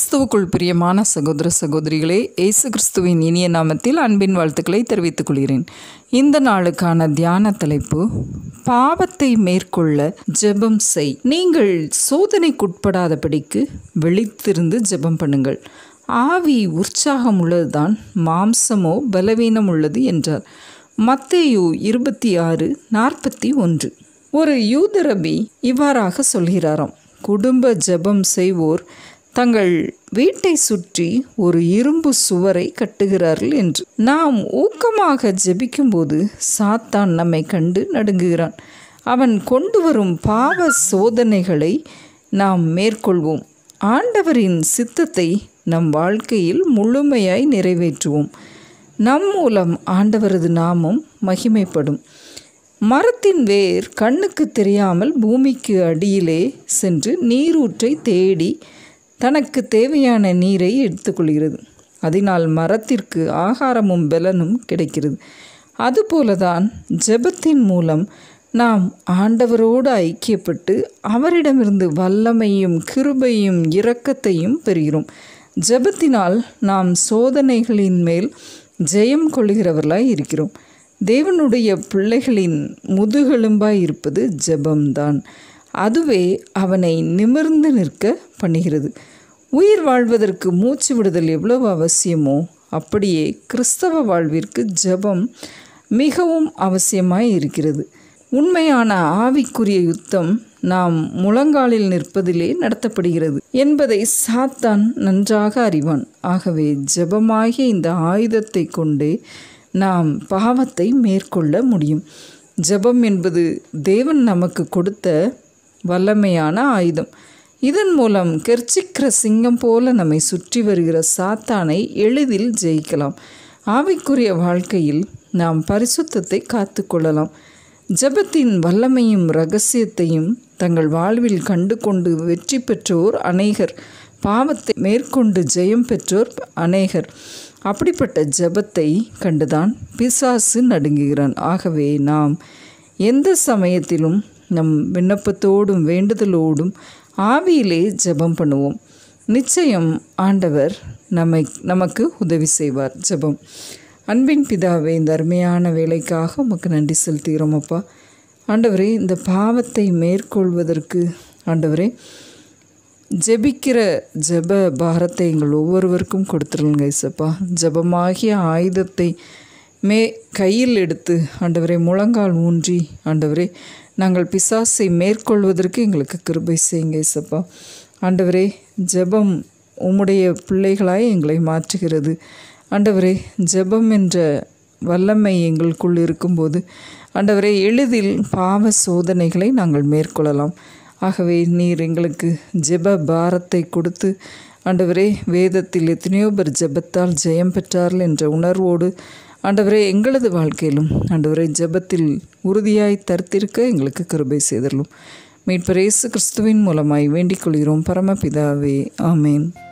கிறிஸ்துவுக்குள் பிரியமான சகோதர சகோதரிகளே இயேசு கிறிஸ்துவின் இனிய நாமத்தில் அன்பின் வாழ்த்துக்களை தெரிவித்துக் கொள்கிறேன் இந்த நாளுக்கான தியான தலைப்பு பாவத்தை மேற்கொள்ள ஜெபம் செய் நீங்கள் சோதனைக்குட்படாதபடிக்கு விழித்திருந்து ஜெபம் பண்ணுங்கள் ஆவி உற்சாகம் உள்ளதுதான் மாம்சமோ பலவீனம் உள்ளது என்றார் மத்தேயு இருபத்தி ஆறு நாற்பத்தி ஒன்று ஒரு யூதரபி இவ்வாறாக சொல்கிறாராம் குடும்ப ஜெபம் செய்வோர் தங்கள் வீட்டை சுற்றி ஒரு இரும்பு சுவரை கட்டுகிறார்கள் என்று நாம் ஊக்கமாக ஜெபிக்கும்போது சாத்தான் நம்மை கண்டு நடுங்குகிறான் அவன் கொண்டு வரும் பாவ சோதனைகளை நாம் மேற்கொள்வோம் ஆண்டவரின் சித்தத்தை நம் வாழ்க்கையில் முழுமையாய் நிறைவேற்றுவோம் நம் மூலம் ஆண்டவரது நாமம் மகிமைப்படும் மரத்தின் வேர் கண்ணுக்கு தெரியாமல் பூமிக்கு அடியிலே சென்று நீரூற்றை தேடி தனக்கு தேவையான நீரை எடுத்துக்கொள்கிறது அதனால் மரத்திற்கு ஆகாரமும் பலனும் கிடைக்கிறது அதுபோலதான் ஜெபத்தின் மூலம் நாம் ஆண்டவரோடு ஐக்கியப்பட்டு அவரிடமிருந்து வல்லமையும் கிருபையும் இரக்கத்தையும் பெறுகிறோம் ஜெபத்தினால் நாம் சோதனைகளின் மேல் ஜெயம் கொள்கிறவர்களாய் இருக்கிறோம் தேவனுடைய பிள்ளைகளின் முதுகெலும்பாய் இருப்பது ஜெபம்தான் அதுவே அவனை நிமிர்ந்து நிற்க பண்ணுகிறது உயிர் வாழ்வதற்கு மூச்சு விடுதல் எவ்வளவு அவசியமோ அப்படியே கிறிஸ்தவ வாழ்விற்கு ஜெபம் மிகவும் அவசியமாய் இருக்கிறது உண்மையான ஆவிக்குரிய யுத்தம் நாம் முழங்காலில் நிற்பதிலே நடத்தப்படுகிறது என்பதை சாத்தான் நன்றாக அறிவான் ஆகவே ஜெபமாகிய இந்த ஆயுதத்தை கொண்டே நாம் பாவத்தை மேற்கொள்ள முடியும் ஜெபம் என்பது தேவன் நமக்கு கொடுத்த வல்லமையான ஆயுதம் இதன் மூலம் கெர்ச்சிக்கிற சிங்கம் போல நம்மை சுற்றி வருகிற சாத்தானை எளிதில் ஜெயிக்கலாம் ஆவிக்குரிய வாழ்க்கையில் நாம் பரிசுத்தத்தை காத்து கொள்ளலாம் ஜபத்தின் வல்லமையும் ரகசியத்தையும் தங்கள் வாழ்வில் கண்டு கொண்டு வெற்றி பெற்றோர் அநேகர் பாவத்தை மேற்கொண்டு ஜெயம் பெற்றோர் அநேகர் அப்படிப்பட்ட ஜபத்தை கண்டுதான் பிசாசு நடுங்குகிறான் ஆகவே நாம் எந்த சமயத்திலும் நம் விண்ணப்பத்தோடும் வேண்டுதலோடும் ஆவியிலே ஜெபம் பண்ணுவோம் நிச்சயம் ஆண்டவர் நம்மை நமக்கு உதவி செய்வார் ஜெபம் அன்பின் பிதாவே இந்த அருமையான வேலைக்காக உமக்கு நன்றி செலுத்துகிறோம் அப்பா ஆண்டவரே இந்த பாவத்தை மேற்கொள்வதற்கு ஆண்டவரே ஜெபிக்கிற ஜெப பாரத்தை எங்கள் ஒவ்வொருவருக்கும் கொடுத்துருங்க இசப்பா ஜெபமாகிய ஆயுதத்தை மே கையில் எடுத்து ஆண்டவரை முழங்கால் ஊன்றி ஆண்டவரே நாங்கள் பிசாசை மேற்கொள்வதற்கு எங்களுக்கு கிருபை செய்யுங்க இசப்பா ஆண்டவரே ஜெபம் உம்முடைய பிள்ளைகளாய் எங்களை மாற்றுகிறது ஆண்டவரே ஜெபம் என்ற வல்லமை எங்களுக்குள் இருக்கும்போது ஆண்டவரே எளிதில் பாவ சோதனைகளை நாங்கள் மேற்கொள்ளலாம் ஆகவே நீர் எங்களுக்கு ஜெப பாரத்தை கொடுத்து ஆண்டவரே வேதத்தில் எத்தனையோ பேர் ஜெபத்தால் ஜெயம் பெற்றார்கள் என்ற உணர்வோடு ஆண்டவரே எங்களது வாழ்க்கையிலும் ஆண்டவரை ஜெபத்தில் உறுதியாய் தருத்திருக்க எங்களுக்கு கிருபை செய்தரலும் மீட்பரேசு கிறிஸ்துவின் மூலமாய் வேண்டிக் கொள்கிறோம் பரமபிதாவே ஆமேன்